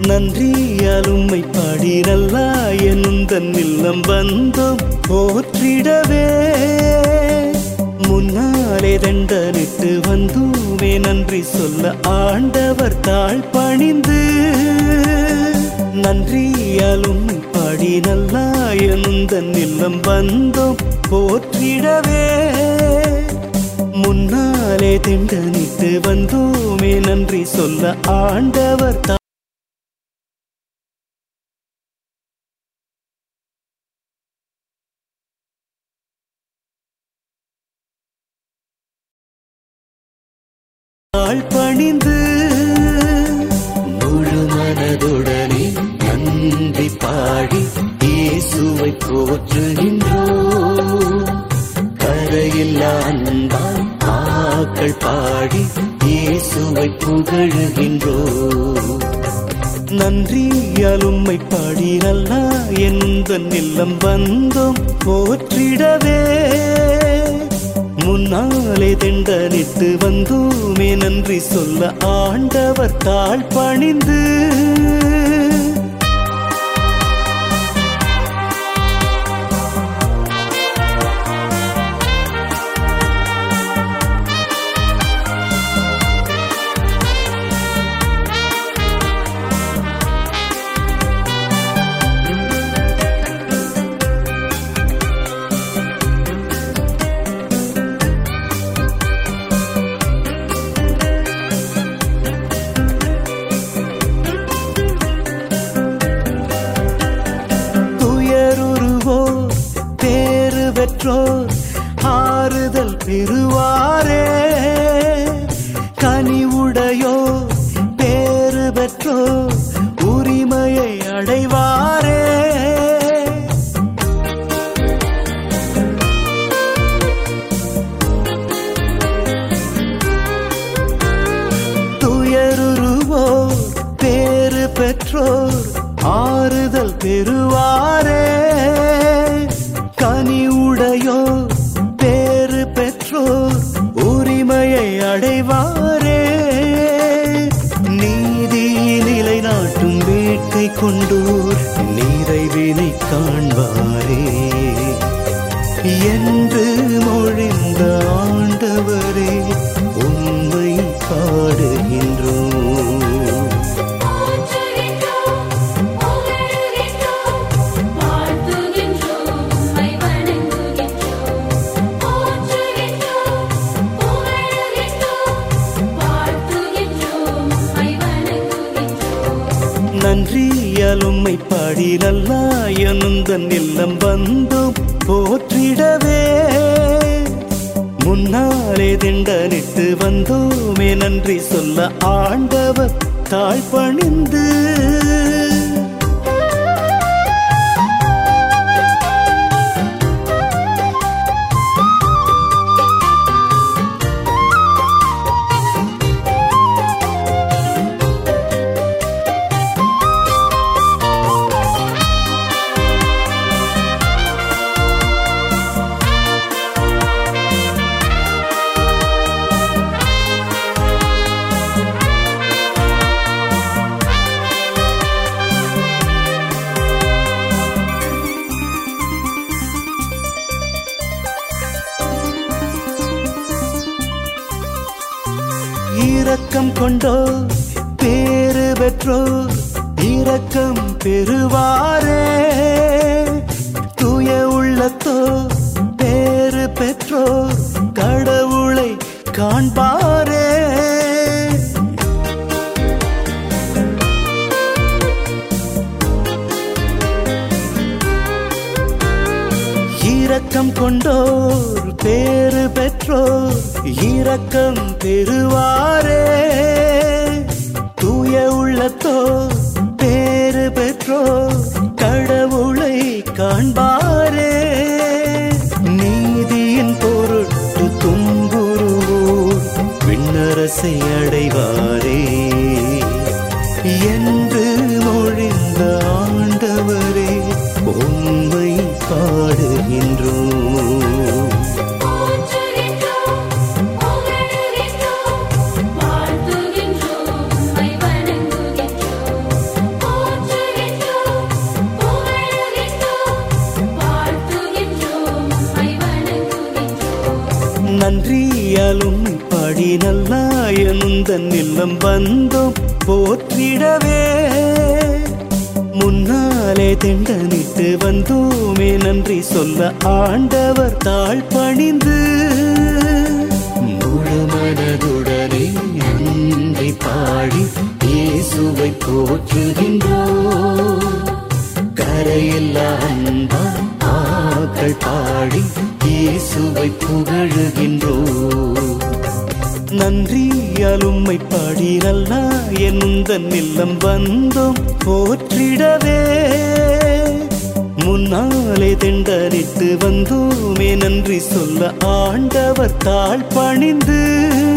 நன்றியால் உம்மை பாடி நல்லா எனுந்தன் இல்லம் வந்தோம் போற்றிடவே முன்னாலே தண்டனிட்டு வந்தோமே நன்றி சொல்ல ஆண்டவர் தாழ் பணிந்து நன்றியால் உம்மை பாடி நல்லா எனுந்தன் இல்லம் வந்தோம் போற்றிடவே முன்னாலே திண்டனிட்டு வந்தோமே நன்றி சொல்ல ஆண்டவர் தா- தாழ் பணிந்து முழு மனதுடனே நன்றி பாடி இயேசுவை போற்றுகின்றோம் கரையில்லா அன்பால் ஆக்கள் பாடி இயேசுவை புகழுகின்றோம் நன்றியால் உம்மை பாடி நல்லா எந்த நிலம் வந்தோம் போற்றிடவே முன்னாலே தெண்டனிட்டு வந்தோமே நன்றி சொல்ல ஆண்டவர் தாழ் பணிந்து துயருருவோர் பேறு பெற்றோர் ஆறுதல் பெறுவாரே கனிவுடையோர் பேறு பெற்றோர் உரிமையை அடைவாரே துயருருவோர் பேறு பெற்றோர் ஆறுதல் பெறுவாரே கனி உடையோர் பேறு பெற்றோர் உரிமையை அடைவாரே நீதி நிலைநாட்டும் வேட்கை கொண்டோர் நிறைவினை காண்பாரே என்று மொழிந்த ஆண்டவரே உண்மை பாடுகின்றோம் போற்றுகின்றோம், புகழுகின்றோம், வாழ்த்துகின்றோம், உம்மை வணங்குகின்றோம். போற்றுகின்றோம், புகழுகின்றோம், வாழ்த்துகின்றோம், உம்மை வணங்குகின்றோம். நன்றியால் உம்மை பாடி நல்லா எனுந்தன் இல்லம் வந்தோம் போற்றிடவே முன்னாலே திண்டனிட்டு வந்தோமே நன்றி சொல்ல ஆண்டவர் தாழ் பணிந்து இரக்கம் கொண்டோ பேறு பெற்றோ இரக்கம் பெறுவாரே தூய உள்ளத்தோ பேறு பெற்றோ கடவுளை காண்பாரே இரக்கம் கொண்டோர் பேறு பெற்றோர் இரக்கம் பெறுவாரே தூய உள்ளத்தோ பேறு பெற்றோர் கடவுளை காண்பாரே நீதியின் பொருட்டு துன்புறுவோர் விண்ணரசை அடைவாரே என்று மொழிந்த ஆண்டவரே உண்மை பாடுகின்றோம் போற்றுகின்றோம், புகழுகின்றோம், வாழ்த்துகின்றோம், உம்மை வணங்குகின்றோம். நல்லாயனுந்தன் இல்லம் வந்தோம் போற்றிடவே முன்னாலே தெண்டனிட்டு வந்தோமே நன்றி சொல்ல ஆண்டவர் தாழ் பணிந்து முழு மனதுடனே நன்றி பாடி இயேசுவை போற்றுகின்றோம் கரையில்லா அன்பா ஆக்கள் பாடி இயேசுவை புகழுகின்றோம் நன்றியால் உம்மை பாடி நல்லா எந்தன் இல்லம் வந்தோம் போற்றிடவே முன்னாலே தெண்டரிட்டு வந்தோமே நன்றி சொல்ல ஆண்டவர் தாழ் பணிந்து